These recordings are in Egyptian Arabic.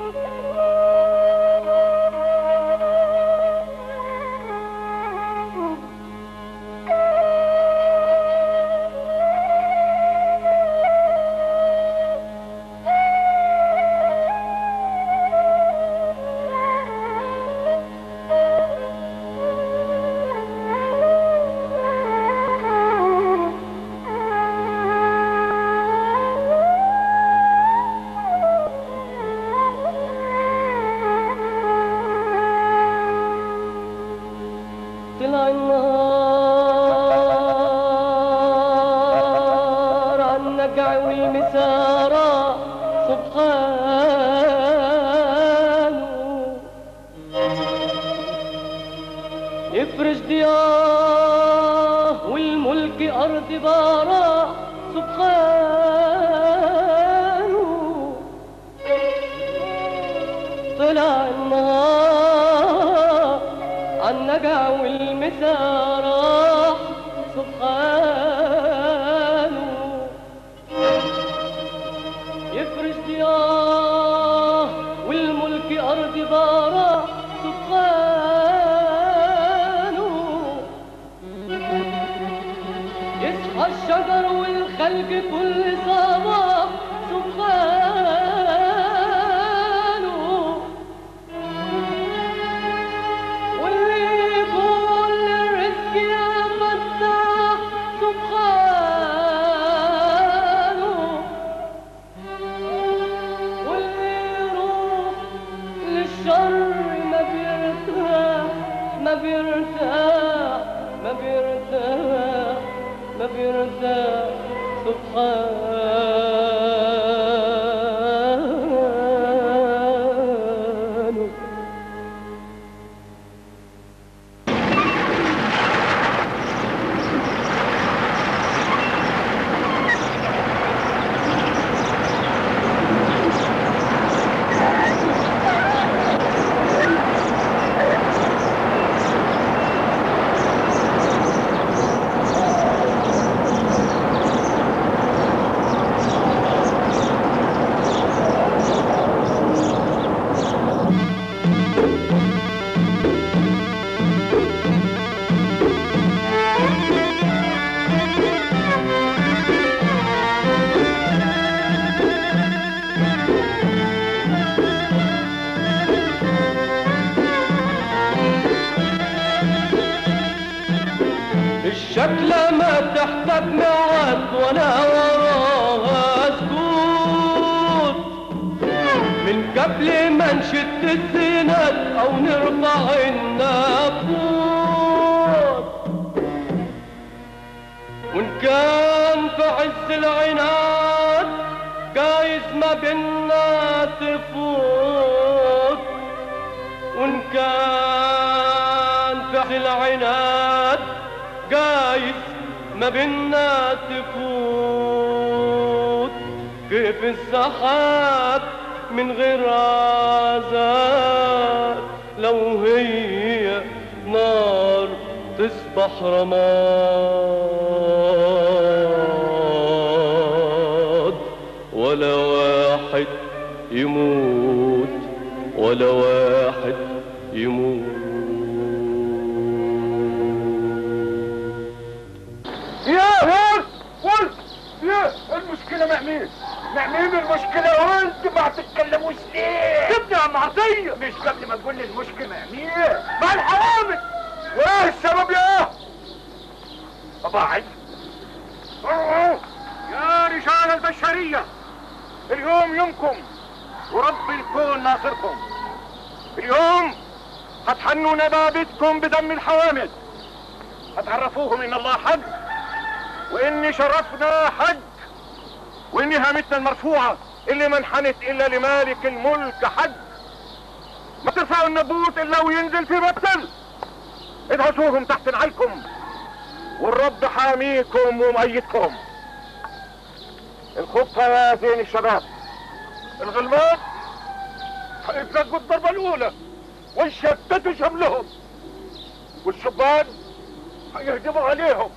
طلع النهار على النقع والمسارة سبحانه يفرش ضياه والملك أرض بارا سبحانه طلع النهار عالنقع والمسارة سبحانه يفرش ضياه والملك أرض بارا سبحانه يصحى الشجر والخلق كل صباح سبحانه واللي كل الرزق يا فتاح سبحانه واللي يروح للشر ما بيرتاح ما بيرتاح ما بيرتاح ما بيرتاح سبحانه الشكلة ما تحتاج معاد ولا وراها سكوت من قبل ما نشد الزينات او نرفع النافوت وان كان في عز العناد جايز ما بينا تفوت وان كان في عز العناد جايز ما بينا تفوت كيف السحاب من غير عذاب لو هي نار تصبح رماد ولا واحد يموت ولا واحد يموت يا ولد ولد يا المشكلة مع مين؟ مع مين المشكلة ولد ما تتكلموش ليه؟ سيبني يا عم عطية مش قبل ما تقول لي المشكلة مع مين؟ مع الحرامي وايه السبب يا أباعد يا رجال البشرية اليوم يومكم ورب الكون ناصركم اليوم هتحنوا نبابتكم بدم الحوامل هتعرفوهم ان الله حق وان شرفنا حق وان هامتنا المرفوعة اللي ما انحنت الا لمالك الملك حق ما ترفعوا النبوت الا وينزل في بطل ادعسوهم تحت نعالكم والرب حاميكم ومؤيدكم الخطة يا زين الشباب الغلمان هيتلقوا الضربة الأولى ويشتتوا شملهم والشبان هيهجموا عليهم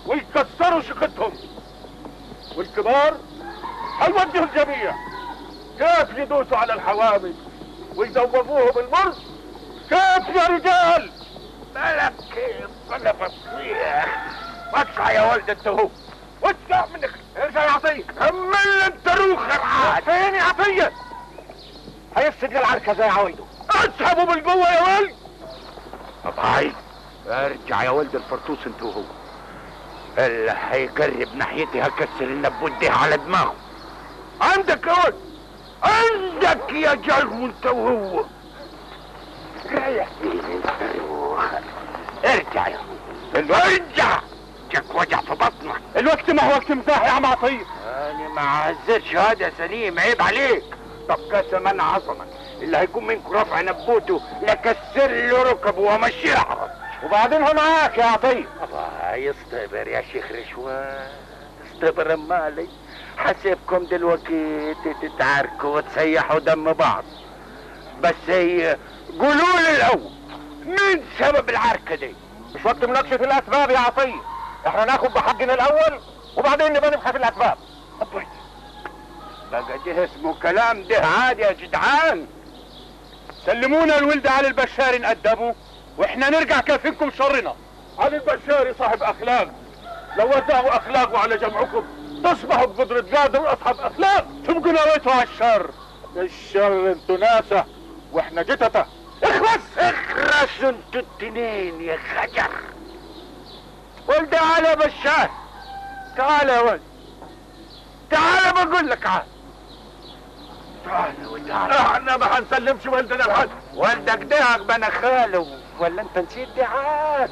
ويكسروا شقتهم والكبار هيوجهوا الجميع كيف يدوسوا على الحوامل ويزوفوهم المر كيف يا رجال مالك كيف بلا بصيح وادفع يا ولد انت هو وادفع منك ارجع يا عطيه كمل انت روح العاد فين يا عطيه هيفسد العركه زي عوايده اسحبوا بالقوه يا ولد طبعي ارجع يا ولد الفرطوس انت وهو اللي هيقرب ناحيتي هكسر النبوت ده على دماغه عندك يا ولد عندك يا جرم انت وهو رايح فين انت روح ارجع يا ولد ارجع جاك وجع في بطنك الوقت ما هو وقت مزاح يا عم عطيه انا ما عزتش هذا سليم عيب عليك طب قسما عظما اللي هيكون منكم رافع نبوته لكسر له ركبه وامشيه عرض وبعدين هو معاك يا عطيه الله يصطبر يا شيخ رشوان اصطبر امالي حسيبكم دلوقتي تتعاركوا وتسيحوا دم بعض بس هي قولوا لي الاول مين سبب العركه دي مش وقت مناقشه الاسباب يا عطيه احنا ناخد بحقنا الاول وبعدين نبقى نبحث في الاسباب أبوي. بقى ده اسمه كلام ده عادي يا جدعان سلمونا الولد علي البشار نقدمه واحنا نرجع كافينكم شرنا علي البشاري صاحب اخلاق لو ودعوا اخلاقه على جمعكم تصبحوا بقدرة قادر اصحاب اخلاق تبقوا نويتوا على الشر الشر انتوا ناسه واحنا جتته اخرس اخرس انتوا التنين يا خجر ولد علي بشار تعال يا ولد تعال بقول لك عاد تعال وتعال احنا ما هنسلمش ولدنا لحد والدك ده انا خاله ولا انت نسيت دي عاد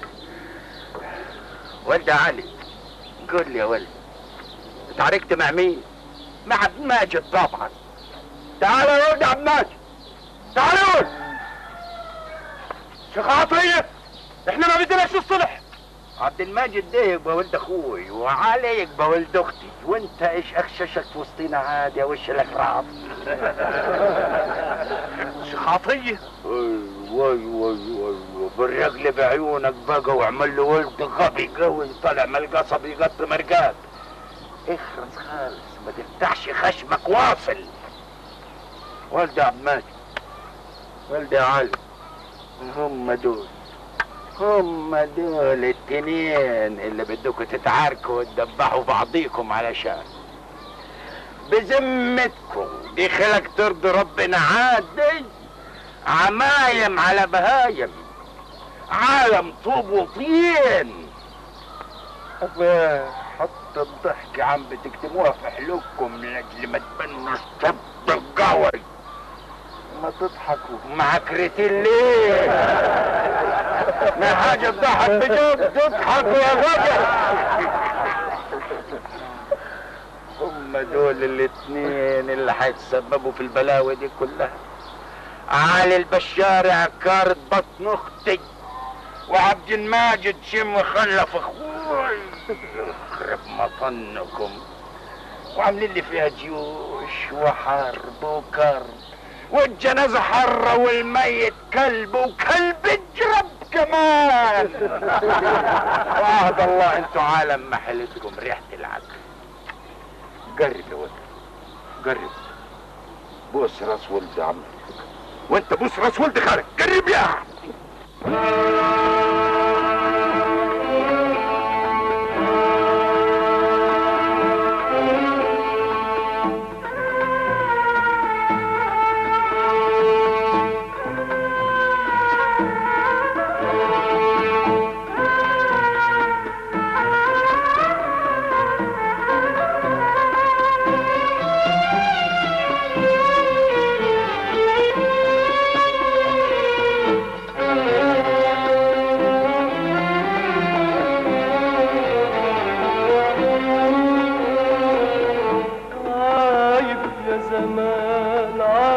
ولد علي قول لي يا ولد اتعاركت مع مين؟ مع عبد ماجد طبعا تعال يا ولد عبد ماجد تعال يا ولد شيخ عطية احنا ما بدناش الصلح عبد الماجد ده يبقى ولد اخوي وعلي يبقى ولد اختي وانت ايش اخششك في وسطينا عادي يا وش لك رعب شيخ عطية وي وي وي بالرجل بعيونك بقى واعمل له ولد غبي قوي طالع من القصب يقط مرقات اخرس خالص ما تفتحش خشمك واصل ولد عبد الماجد ولد يا علي هم دول هم دول التنين اللي بدكم تتعاركوا وتدبحوا بعضيكم علشان بذمتكم دي خلق ترضي ربنا عادي عمايم على بهايم عالم طوب وطين أبا حتى الضحك عم بتكتموها في حلوكم لاجل ما تبنوا الشط القوي ما تضحكوا مع كريتين ليه ما حاجة تضحك بجد تضحكوا يا راجل هم دول الاتنين اللي هيتسببوا في البلاوي دي كلها علي البشار عكارة بطن اختي وعبد الماجد شم خلف اخوي يخرب مطنكم وعاملين لي فيها جيوش وحرب وكرب والجنازة حرة والميت كلب وكلب اجرب كمان وعهد الله انتوا عالم محلتكم ريحة العدل قرب يا ولد قرب بوس راس ولد عمك وانت بوس راس ولد خالك قرب يا عايب يا زمان عايب